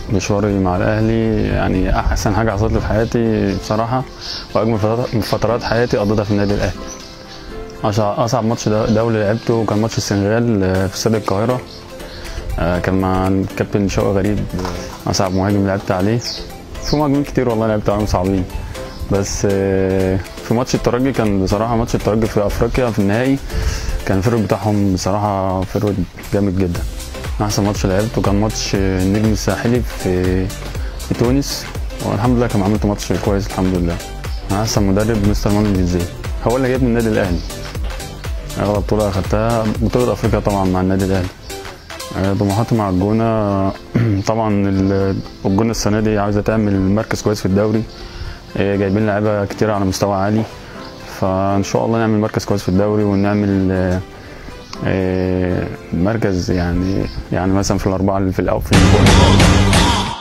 مشواري مع الاهلي يعني احسن حاجه حصلت لي في حياتي بصراحه واجمل فترات- فترات حياتي قضيتها في النادي الاهلي أصع- اصعب ماتش دو- دولي لعبته كان ماتش السنغال آه، في استاد القاهره آه، كان مع الكابتن شوقي غريب اصعب مهاجم لعبت عليه في مهاجمين كتير والله لعبت عليهم صعبين بس آه، في ماتش الترجي كان بصراحه ماتش الترجي في افريقيا في النهائي كان الفرق بتاعهم بصراحه فرق جامد جدا احسن ماتش لعبته كان ماتش النجم الساحلي في في تونس والحمد لله كان عملت ماتش كويس الحمد لله احسن مدرب مستر مانويل جوزيه هو اللي جابني النادي الاهلي اغلى بطوله اخدتها بطوله افريقيا طبعا مع النادي الاهلي آه، طموحاتي مع الجونه طبعا ال- الجونه السنه دي عاوزه تعمل مركز كويس في الدوري آه، جايبين لعيبه كتير على مستوى عالي فان شاء الله نعمل مركز كويس في الدوري ونعمل آه، آه، مركز يعني يعني مثلا في الاربعه اللي في الاول في الأول.